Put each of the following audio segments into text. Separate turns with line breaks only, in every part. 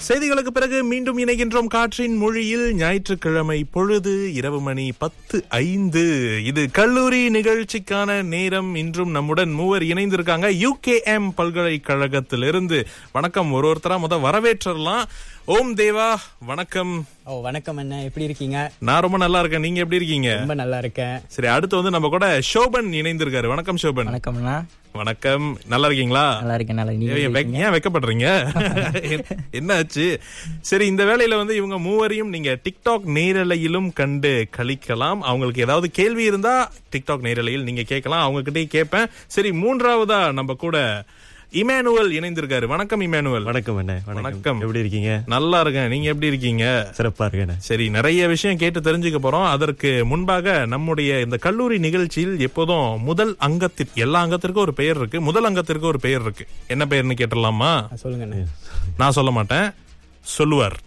செய்திகளுக்கு பிறகு மீண்டும் இணைகின்றோம் காற்றின் மொழியில் ஞாயிற்றுக்கிழமை பொழுது இரவு மணி பத்து ஐந்து இது கல்லூரி நிகழ்ச்சிக்கான நேரம் இன்றும் நம்முடன் மூவர் இணைந்திருக்காங்க யூகேஎம் பல்கலைக்கழகத்திலிருந்து வணக்கம் ஒரு ஒருத்தரா முத வரவேற்றலாம் ஓம் தேவா வணக்கம்
ஓ வணக்கம் அண்ணா எப்படி இருக்கீங்க
நான் ரொம்ப நல்லா இருக்கேன் நீங்க எப்படி இருக்கீங்க
ரொம்ப நல்லா இருக்கேன்
சரி அடுத்து வந்து நம்ம கூட சோபன் இணைந்திருக்காரு வணக்கம் சோபன்
வணக்கம்ண்ணா
வணக்கம் நல்லா இருக்கீங்களா
நல்லா இருக்கேன் நல்லா நீங்க
ஏன் வெக்க- ஏன் வெக்கப்படுறீங்க என்ன ஆச்சு சரி இந்த வேளையில வந்து இவங்க மூவரையும் நீங்க டிக்டாக் நேரலையிலும் கண்டு கழிக்கலாம் அவங்களுக்கு ஏதாவது கேள்வி இருந்தா டிக்டாக் நேரலையில் நீங்க கேட்கலாம் அவங்க கிட்டே கேட்பேன் சரி மூன்றாவதா நம்ம கூட இமானுவல் இணைந்திருக்காரு வணக்கம் இமானுவல்
வணக்கம் அண்ணே
வணக்கம்.
வணக்கம் எப்படி இருக்கீங்க
நல்லா இருக்கேன் நீங்க எப்படி இருக்கீங்க
சிறப்பா இருக்கேன்
சரி நிறைய விஷயம் கேட்டு தெரிஞ்சுக்க போறோம் அதற்கு முன்பாக நம்முடைய இந்த கல்லூரி நிகழ்ச்சியில் எப்போதும் முதல் அங்கத்திற்கு எல்லா அங்கத்திற்கும் ஒரு பெயர் இருக்கு முதல் அங்கத்திற்கு ஒரு பெயர் இருக்கு என்ன பெயர்னு கேட்டுடலாமா
ஆ, சொல்லுங்க அண்ணா
நான் சொல்ல மாட்டேன் சொல்லுவார்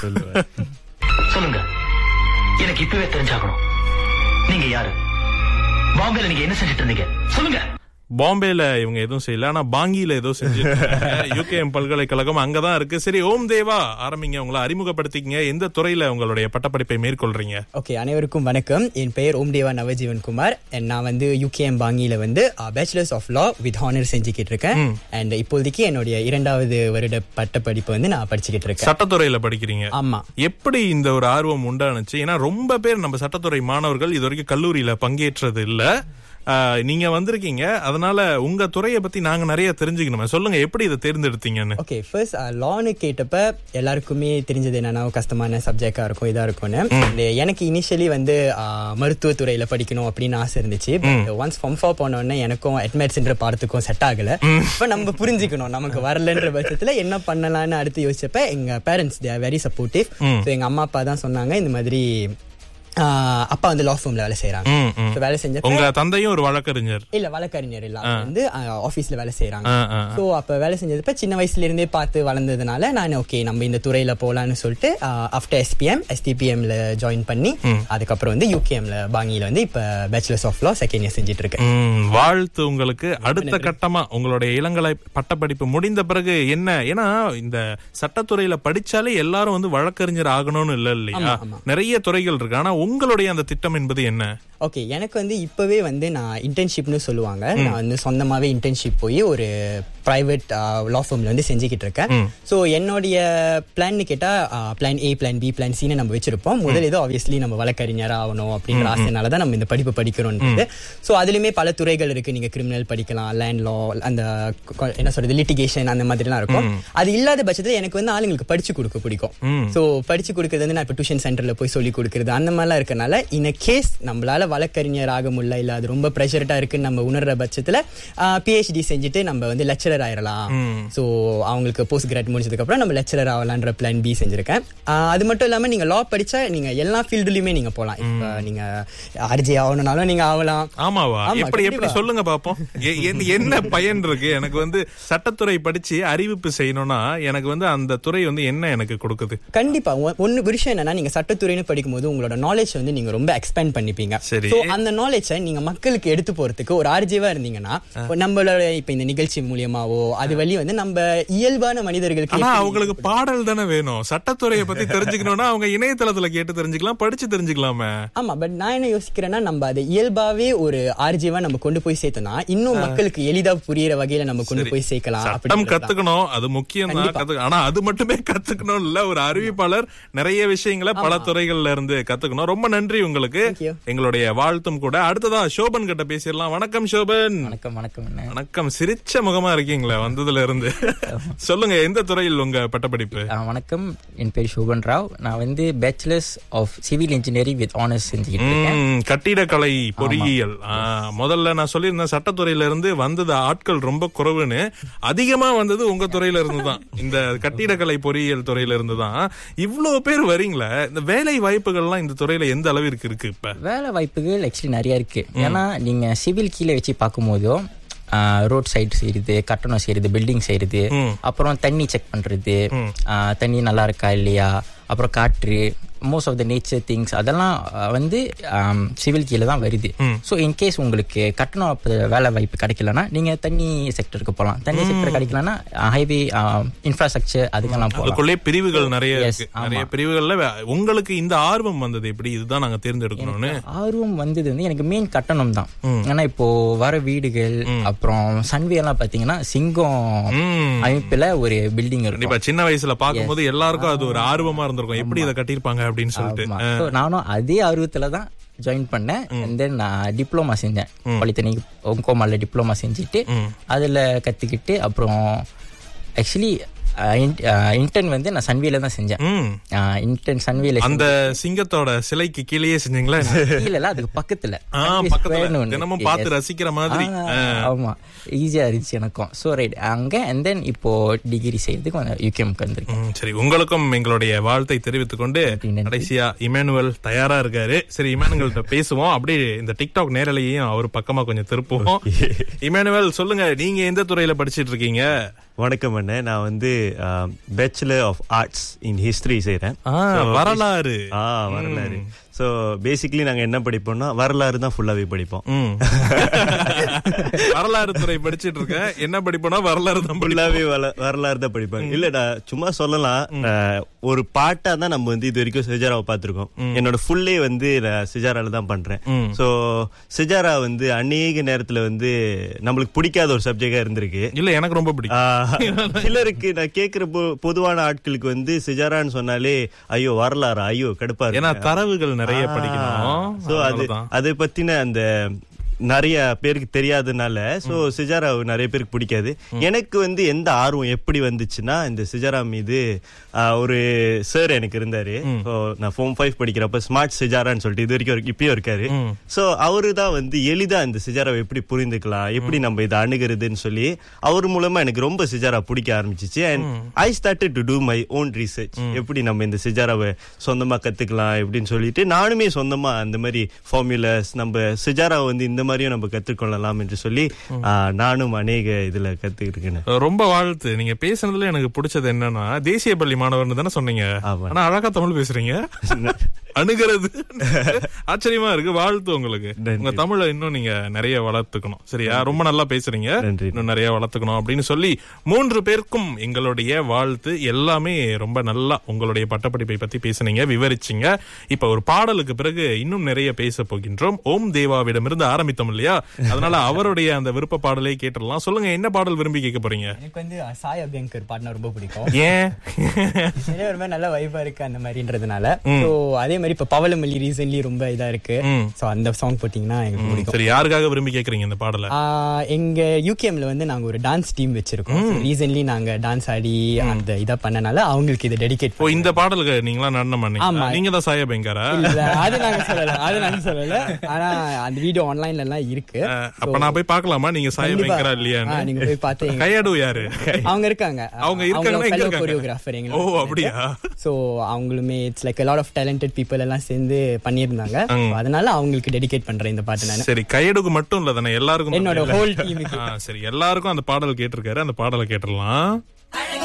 சொல்லுங்க எனக்கு இப்பவே தெரிஞ்சாகணும் நீங்க யாரு பாம்பேல நீங்க என்ன செஞ்சுட்டு இருந்தீங்க சொல்லுங்க
பாம்பேல இவங்க எதுவும் செய்யல ஆனா பாங்கில ஏதோ செஞ்சு யூகேஎம் பல்கலைக்கழகம் அங்கதான் இருக்கு சரி ஓம் தேவா ஆரம்பிங்க உங்களை அறிமுகப்படுத்திக்கங்க எந்த துறையில உங்களுடைய பட்டப்படிப்பை மேற்கொள்றீங்க
ஓகே அனைவருக்கும் வணக்கம் என் பெயர் ஓம் தேவா நவஜீவன் குமார் and நான் வந்து யூகேஎம் பாங்கியில வந்து bachelors of law with honour செஞ்சுக்கிட்டு இருக்கேன் அண்ட் இப்போதைக்கு என்னுடைய இரண்டாவது வருட பட்டப்படிப்பு வந்து நான் படிச்சுக்கிட்டு இருக்கேன்
சட்டத்துறையில படிக்கிறீங்க
ஆமா
எப்படி இந்த ஒரு ஆர்வம் உண்டானுச்சு ஏன்னா ரொம்ப பேர் நம்ம சட்டத்துறை மாணவர்கள் இது வரைக்கும் கல்லூரியில பங்கேற்றது இல்ல ஆஹ், நீங்க வந்திருக்கீங்க அதனால உங்க துறையை பத்தி நாங்க நிறைய தெரிஞ்சுக்கணுமே சொல்லுங்க எப்படி இதை தேர்ந்தெடுத்தீங்கன்னு
ஓகே ஃபர்ஸ்ட் லான்னு கேட்டப்ப எல்லாருக்குமே தெரிஞ்சது என்னன்னா கஷ்டமான சப்ஜெக்டா இருக்கும் இதா இருக்கும்னு And எனக்கு இனிஷியலி வந்து ஆஹ், மருத்துவத்துறையில படிக்கணும் அப்படின்னு ஆசை இருந்துச்சு ஒன்ஸ் ஃபார்ம் ஃபா போன உடனே எனக்கும் அட்மெட்ஸ்ன்ற பாடத்துக்கும் செட் ஆகல இப்ப நம்ம புரிஞ்சுக்கணும் நமக்கு வரலன்ற பட்சத்துல என்ன பண்ணலாம்னு அடுத்து யோசிச்சப்ப எங்க parents they very supportive so எங்க அம்மா அப்பா தான் சொன்னாங்க இந்த மாதிரி ஆஹ், அப்பா வந்து லா ஃபார்ம்ல வேலை செய்யறாங்க
ம், ம்.
So வேலை செஞ்சப்ப
உங்க தந்தையும் ஒரு வழக்கறிஞர்
இல்ல வழக்கறிஞர் இல்ல அவங்க வந்து ஆபீஸ்ல வேலை செய்யறாங்க
ஆ, ஆ.
சோ அப்ப வேலை செஞ்சதுப்ப சின்ன வயசுல இருந்தே பார்த்து வளர்ந்ததுனால நான் ஓகே நம்ம இந்த துறையில போலாம்னு சொல்லிட்டு ஆஃப்டர் எஸ்பிஎம் எஸ்டிபிஎம்ல ஜாயின் பண்ணி அதுக்கப்புறம் வந்து யூகேஎம்ல பாங்கியில வந்து இப்ப bachelors of law second year செஞ்சுட்டு இருக்கேன்
ம், வாழ்த்து உங்களுக்கு அடுத்த கட்டமா உங்களுடைய இளங்கலை பட்டப்படிப்பு முடிந்த பிறகு என்ன ஏன்னா இந்த சட்டத்துறையில படிச்சாலே எல்லாரும் வந்து வழக்கறிஞர் ஆகணும்னு இல்ல இல்லையா நிறைய துறைகள் இருக்கு ஆனா உங்களுடைய அந்த திட்டம் என்பது என்ன
ஓகே எனக்கு வந்து இப்பவே வந்து நான் இன்டர்ன்ஷிப்னு சொல்லுவாங்க நான் வந்து சொந்தமாவே இன்டர்ன்ஷிப் போய் ஒரு பிரைவேட் லா ஃபார்ம்ல வந்து செஞ்சுக்கிட்டு இருக்கேன் ஸோ என்னுடைய பிளான் கேட்டா plan A plan B plan சின்னு நம்ம வச்சிருப்போம் முதல் இது ஆப்வியஸ்லி நம்ம வழக்கறிஞர் ஆகணும் அப்படின்ற ஆசைனால தான் நம்ம இந்த படிப்பு படிக்கிறோம்ன்றது ஸோ அதுலயுமே பல துறைகள் இருக்கு நீங்க கிரிமினல் படிக்கலாம் லேண்ட் லா அந்த கொ- என்ன சொல்றது லிட்டிகேஷன் அந்த மாதிரிலாம் இருக்கும் அது இல்லாத பட்சத்துல எனக்கு வந்து ஆளுங்களுக்கு படிச்சு கொடுக்க பிடிக்கும் ஸோ படிச்சு கொடுக்கறது வந்து நான் இப்போ டியூஷன் சென்டர்ல போய் சொல்லி கொடுக்கறது அந்த மாதிரிலாம் இருக்கனால இன் கேஸ் நம்மளால வழக்கறிஞர் ஆக முடியல இல்ல அது ரொம்ப ப்ரெஷர்டா இருக்குன்னு நம்ம உணர்ற பட்சத்துல பிஹெச்டி செஞ்சுட்டு நம்ம வந்து லெக்சரர் ஆயிரலாம் ஸோ அவங்களுக்கு போஸ்ட் கிராட் முடிச்சதுக்கு அப்புறம் நம்ம லெக்சரர் ஆகலான்ற பிளான் பி செஞ்சிருக்கேன் ஆஹ் அது மட்டும் இல்லாம நீங்க லா படிச்சா நீங்க எல்லா ஃபீல்டுலயுமே நீங்க போகலாம் இப்போ நீங்க ஆர்ஜி ஆகணும்னாலும் நீங்க ஆகலாம்
ஆமாவா
ஆமா,
எப்படி எப்படி
கண்டிப்பா.
சொல்லுங்க பாப்போம் எ- என்- என்ன பயன் இருக்கு எனக்கு வந்து சட்டத்துறை படிச்சு அறிவிப்பு செய்யணும்னா எனக்கு வந்து அந்த துறை வந்து என்ன எனக்கு கொடுக்குது
கண்டிப்பா ஒ- ஒண்ணு விஷயம் என்னன்னா நீங்க சட்டத்துறைன்னு படிக்கும்போது உங்களோட நாலேஜ் வந்து நீங்க ரொம்ப எக்ஸ்பேண்ட் பண்ணிப்பீங்க
சரி.
So, அந்த நாலேஜை நீங்க மக்களுக்கு எடுத்து போறதுக்கு ஒரு ஆர்ஜிவா இருந்தீங்கன்னா நம்மளோட இப்ப இந்த நிகழ்ச்சி மூலியமாவோ அது வழி வந்து நம்ம இயல்பான மனிதர்களுக்கு
ஆனா
எப்படி-
அவங்களுக்கு பாடல் தானே வேணும் சட்டத்துறையை பத்தி தெரிஞ்சுக்கணும்னா அவங்க இணையதளத்துல கேட்டு தெரிஞ்சுக்கலாம் படிச்சு தெரிஞ்சுக்கலாமே
ஆமா பட் நான் என்ன யோசிக்கிறேன்னா நம்ம அதை இயல்பாவே ஒரு ஆர்ஜிவா நம்ம கொண்டு போய் சேர்த்தோம்னா இன்னும் மக்களுக்கு எளிதா புரியுற வகையில நம்ம கொண்டு போய் சேர்க்கலாம்
சட்டம்
அப்படின்றது தான்.
கத்துக்கணும் அது முக்கியம் தான்
கண்டிப்பா.
கத்து ஆனா அது மட்டுமே கத்துக்கணும் இல்ல ஒரு அறிவிப்பாளர் நிறைய விஷயங்களை பல துறைகள்ல இருந்து கத்துக்கணும் ரொம்ப நன்றி உங்களுக்கு
Thank you.
எங்களுடைய வாழ்த்தும் கூட அடுத்ததா சோபன் கிட்ட பேசிடலாம் வணக்கம் சோபன்
வணக்கம் வணக்கம் அண்ணா
வணக்கம் சிரிச்ச முகமா இருக்கீங்களே வந்ததுல இருந்து சொல்லுங்க எந்த துறையில் உங்க பட்டப்படிப்பு
ஆ, வணக்கம் என் பேர் சோபன் ராவ் நான் வந்து bachelors of civil engineering with honours செஞ்சுக்கிட்டு இருக்கேன்
ம், கட்டிடக்கலை பொறியியல் ஆ, முதல்ல நான் சொல்லியிருந்தேன் சட்டத்துறையில இருந்து வந்தது ஆட்கள் ரொம்ப குறைவுன்னு அதிகமா வந்தது உங்க துறையில இருந்து தான் இந்த கட்டிடக்கலை பொறியியல் துறையில இருந்து தான் இவ்வளவு பேர் வரீங்களே இந்த வேலை வாய்ப்புகள்லாம் இந்த துறையில எந்த அளவிற்கு இருக்கு இப்ப
வேலை வாய்ப்புகள் ஆக்சுவலி நிறைய இருக்கு ஏன்னா நீங்க சிவில் கீழே வச்சு பார்க்கும்போதும் ரோட் சைடு செய்யறது கட்டணம் செய்யறது பில்டிங் செய்யறது அப்புறம் தண்ணி செக் பண்றது ஆ, தண்ணி நல்லா இருக்கா இல்லையா அப்புறம் காற்று most of the nature things அதெல்லாம் அஹ், வந்து சிவில் கீழே தான் வருது ஸோ இன்கேஸ் உங்களுக்கு கட்டணம் அப்ப வேலை வாய்ப்பு கிடைக்கலன்னா நீங்க தண்ணி செக்டருக்கு போகலாம் தண்ணி செக்டர் கிடைக்கலன்னா ஹைவே இன்ஃப்ராஸ்ட்ரக்சர் அதுக்கெல்லாம் போகலாம்
அதுக்குள்ளே பிரிவுகள் நிறைய
Yes,
இருக்கு
ஆமா.
நிறைய பிரிவுகள்ல வே- உங்களுக்கு இந்த ஆர்வம் வந்தது எப்படி இதுதான் நாங்க தேர்ந்தெடுக்கணும்னு
ஆர்வம் வந்தது வந்து எனக்கு மெயின் கட்டணம் தான் ஏன்னா இப்போ வர வீடுகள் அப்புறம் சன்வே எல்லாம் பாத்தீங்கன்னா சிங்கம்
ம்.
அமைப்புல ஒரு பில்டிங் இருக்கும்
கண்டிப்பா சின்ன வயசுல பாக்கும்போது எல்லாருக்கும் அது ஒரு ஆர்வமா இருந்திருக்கும் எப்படி இதை கட்டியிருப்பாங்க அப்படின்னு சொல்லிட்டு
ஆமா. So, நானும் அதே ஆர்வத்துல தான் ஜாயின் பண்ணேன் and then நான் டிப்ளமா செஞ்சேன் பாலிடெக்னிக் கோமால டிப்ளமா செஞ்சுட்டு அதுல கத்துக்கிட்டு அப்புறம் ஆக்சுவலி இன்டர்ன் வந்து நான் சன்வேல தான் செஞ்சேன்
ம்.
இன்டர்ன் சன்வேல
அந்த சிங்கத்தோட சிலைக்கு கீழேயே செஞ்சீங்களா
இல்ல அதுக்கு பக்கத்துல
ஆ,
Sunway
பக்கத்துல
Square னு ஒண்ணு
தினமும்
இருக்கு.
பார்த்து
Yes.
ரசிக்கிற மாதிரி
ஆ, ஆமா ஈஸியா இருந்துச்சு எனக்கும் ஸோ ரைட் அங்க அண்ட் தென் இப்போ டிகிரி செய்யறதுக்கு யூகேமுக்கு வந்திருக்கேன்
ம், சரி உங்களுக்கும் எங்களுடைய வாழ்த்தை தெரிவித்துக் கொண்டு
நன்றி.
கடைசியா இமானுவல் தயாரா இருக்காரு சரி இமானுவல்கிட்ட பேசுவோம் அப்படியே இந்த டிக்டாக் நேரலையும் அவர் பக்கமா கொஞ்சம் திருப்புவோம் இமானுவல் சொல்லுங்க நீங்க எந்த துறையில படிச்சிட்டு இருக்கீங்க
வணக்கம் அண்ணே நான் வந்து bachelor of arts in history செய்கிறேன்
ஆ, வரலாறு
ஆ வரலாறு ஸோ பேசிக்கலி நாங்கள் என்ன படிப்போம்னா வரலாறு தான் ஃபுல்லாகவே படிப்போம்
ம். வரலாறு துறை படிச்சிட்டு இருக்கேன் என்ன படிப்போனா வரலாறு தான் படிப்போம்.
ஃபுல்லாகவே வரலாறு தான் படிப்பாங்க இல்லடா சும்மா சொல்லலாம் அஹ், ஒரு பாட்டா தான் நம்ம வந்து இது வரைக்கும் சிஜாராவை பார்த்துருக்கோம் என்னோட ஃபுல்லே வந்து நான் சிஜாரால தான் பண்றேன் ஸோ சிஜாரா வந்து அநேக நேரத்துல வந்து நம்மளுக்கு பிடிக்காத ஒரு சப்ஜெக்டா இருந்திருக்கு
இல்ல எனக்கு ரொம்ப பிடிக்கும்
ஆஹ், சிலருக்கு நான் கேக்குற பொ- பொதுவான ஆட்களுக்கு வந்து சிஜாரான்னு சொன்னாலே ஐயோ வரலாறா ஐயோ கடுப்பா
ஏன்னா
இருக்கு
தரவுகள் நிறைய படிக்கணும்
சோ அது
அதனாலதான்.
அதை பத்தின அந்த நிறைய பேருக்கு தெரியாதனால சோ சிஜாரா நிறைய பேருக்கு பிடிக்காது எனக்கு வந்து எந்த ஆர்வம் எப்படி வந்துச்சுன்னா இந்த சிஜாரா மீது ஆஹ், ஒரு சார் எனக்கு இருந்தாரு So, நான் ஃபோம் ஃபைவ் படிக்கிறப்ப ஸ்மார்ட் சிஜாரான்னு சொல்லிட்டு இது வரைக்கும் இருக்கு- இப்பயும் இருக்காரு சோ அவரு தான் வந்து எளிதா இந்த சிஜாராவை எப்படி புரிந்துக்கலாம் எப்படி நம்ம இதை அணுகிறதுன்னு சொல்லி அவர் மூலமா எனக்கு ரொம்ப சிஜாரா பிடிக்க ஆரம்பிச்சிச்சு and I started to do my own research எப்படி நம்ம இந்த சிஜாராவை சொந்தமா கத்துக்கலாம் எப்படின்னு சொல்லிட்டு நானுமே சொந்தமா அந்த மாதிரி ஃபார்முலாஸ் நம்ம சிஜாராவை வந்து இந்த மாதிரியும் நம்ம கத்துக்கொள்ளலாம் என்று சொல்லி ஆஹ், நானும் அநேக இதுல கத்துக்கிட்டு
ரொம்ப வாழ்த்து நீங்க பேசுனதுல எனக்கு பிடிச்சது என்னன்னா தேசிய பள்ளி மாணவர்னு தானே சொன்னீங்க
ஆமா.
ஆனா அழகா தமிழ் பேசுறீங்க அணுகிறது ஆச்சரியமா இருக்கு வாழ்த்து உங்களுக்கு
நன்றி.
உங்க தமிழை இன்னும் நீங்க நிறைய வளர்த்துக்கணும் சரியா ரொம்ப நல்லா பேசுறீங்க
நன்றி.
இன்னும் நிறைய வளர்த்துக்கணும் அப்படின்னு சொல்லி மூன்று பேருக்கும் எங்களுடைய வாழ்த்து எல்லாமே ரொம்ப நல்லா உங்களுடைய பட்டப்படிப்பை பத்தி பேசுனீங்க விவரிச்சீங்க இப்ப ஒரு பாடலுக்கு பிறகு இன்னும் நிறைய பேச போகின்றோம் ஓம் தேவாவிடமிருந்து ஆரம்பித்தோம் இல்லையா அதனால அவருடைய அந்த விருப்ப பாடலை கேட்டுடலாம் சொல்லுங்க என்ன பாடல் விரும்பி கேட்க போறீங்க
எனக்கு வந்து அஹ், சாய் அபியங்கர் பாடினா ரொம்ப பிடிக்கும்
ஏன்
நிறைய ஒரு மாதிரி நல்ல வைபா இருக்கு அந்த மாதிரின்றதுனால சோ அதே மாதிரி இப்ப பவளமல்லி ரீசன்ட்லி ரொம்ப இதா இருக்கு
ம்.
சோ அந்த சாங் போட்டீங்கன்னா எனக்கு பிடிக்கும்
சரி யாருக்காக விரும்பி கேக்குறீங்க இந்த பாடலை
ஆஹ் எங்க யூகேம்ல வந்து நாங்க ஒரு டான்ஸ் டீம் வச்சிருக்கோம் ரீசன்ட்லி நாங்க டான்ஸ் ஆடி அந்த இத பண்ணனால அவங்களுக்கு இதை டெடிகேட்
ஓ இந்த பாடலுக்கு நீங்களா நடனம் பண்ணீங்க
ஆமா.
நீங்க தான் சாயா பெங்காரா
இல்ல அது நாங்க சொல்லல அது நாங்க சொல்லல ஆனா அந்த வீடியோ ஆன்லைன்ல எல்லாம் இருக்கு
அப்ப நான் போய் பார்க்கலாமா நீங்க சாயா
கண்டிப்பா.
பெங்காரா
ஆ,
இல்லையான்னு
நீங்க போய் பார்த்து எங்க-
கையாடு யாரு
அவங்க இருக்காங்க
அவங்க இருக்காங்கன்னா எங்க இருக்காங்க?
கொரியோகிராஃபர்
ஓ, அப்படியா?
சோ அவங்களுமே it's like lot of talented people எல்லாம் சேர்ந்து பண்ணியிருந்தாங்க So, அதனால அவங்களுக்கு டெடிகேட் பண்றேன் இந்த பாட்டு நான்
சரி கையடுக்கு மட்டும் இல்ல தானே எல்லாருக்கும்
என்னோட
இல்ல?
whole team க்கு.
ஆ, சரி எல்லாருக்கும் அந்த பாடல் கேட்டிருக்காரு அந்த பாடலை கேட்டுடலாம்